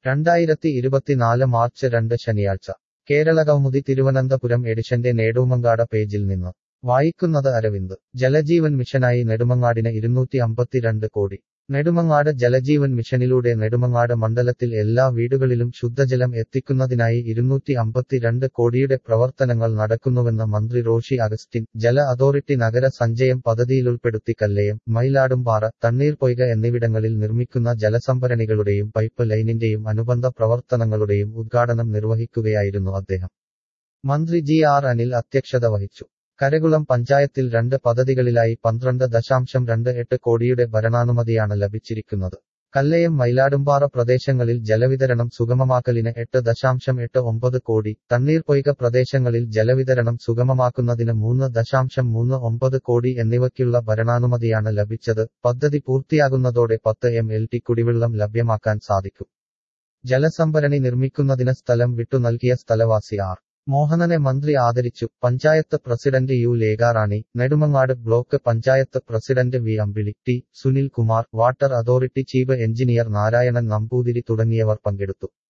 രണ്ടായിരത്തി ഇരുപത്തിനാല് മാർച്ച് രണ്ട് ശനിയാഴ്ച കേരള കൗമുദി തിരുവനന്തപുരം എഡിഷന്റെ നേടൂമങ്കാട പേജിൽ നിന്ന് വായിക്കുന്നത് അരവിന്ദ് ജലജീവൻ മിഷനായി നെടുമങ്ങാടിന് ഇരുന്നൂറ്റി അമ്പത്തിരണ്ട് കോടി നെടുമങ്ങാട് ജലജീവൻ മിഷനിലൂടെ നെടുമങ്ങാട് മണ്ഡലത്തിൽ എല്ലാ വീടുകളിലും ശുദ്ധജലം എത്തിക്കുന്നതിനായി ഇരുന്നൂറ്റി അമ്പത്തിരണ്ട് കോടിയുടെ പ്രവർത്തനങ്ങൾ നടക്കുന്നുവെന്ന് മന്ത്രി റോഷി അഗസ്റ്റിൻ ജല അതോറിറ്റി നഗര സഞ്ചയം പദ്ധതിയിലുൾപ്പെടുത്തി കല്ലയം മയിലാടുംപാറ തണ്ണീർപൊയ്ക എന്നിവിടങ്ങളിൽ നിർമ്മിക്കുന്ന ജലസംഭരണികളുടെയും പൈപ്പ് ലൈനിന്റെയും അനുബന്ധ പ്രവർത്തനങ്ങളുടെയും ഉദ്ഘാടനം നിർവഹിക്കുകയായിരുന്നു അദ്ദേഹം മന്ത്രി ജി ആർ അനിൽ അധ്യക്ഷത വഹിച്ചു കരകുളം പഞ്ചായത്തിൽ രണ്ട് പദ്ധതികളിലായി പന്ത്രണ്ട് ദശാംശം രണ്ട് എട്ട് കോടിയുടെ ഭരണാനുമതിയാണ് ലഭിച്ചിരിക്കുന്നത് കല്ലയം മയിലാടുംപാറ പ്രദേശങ്ങളിൽ ജലവിതരണം സുഗമമാക്കലിന് എട്ട് ദശാംശം എട്ട് ഒമ്പത് കോടി തണ്ണീർപൊയ്ക പ്രദേശങ്ങളിൽ ജലവിതരണം സുഗമമാക്കുന്നതിന് മൂന്ന് ദശാംശം മൂന്ന് ഒമ്പത് കോടി എന്നിവയ്ക്കുള്ള ഭരണാനുമതിയാണ് ലഭിച്ചത് പദ്ധതി പൂർത്തിയാകുന്നതോടെ പത്ത് എം എൽ ടി കുടിവെള്ളം ലഭ്യമാക്കാൻ സാധിക്കും ജലസംഭരണി നിർമ്മിക്കുന്നതിന് സ്ഥലം വിട്ടു നൽകിയ സ്ഥലവാസി ആർ മോഹനനെ മന്ത്രി ആദരിച്ചു panchayat president U Lekharani Nedumangad block panchayat president V Ambili T Sunil Kumar water authority chief engineer Narayanan Namboothiri തുടങ്ങിയവർ പങ്കെടുത്തു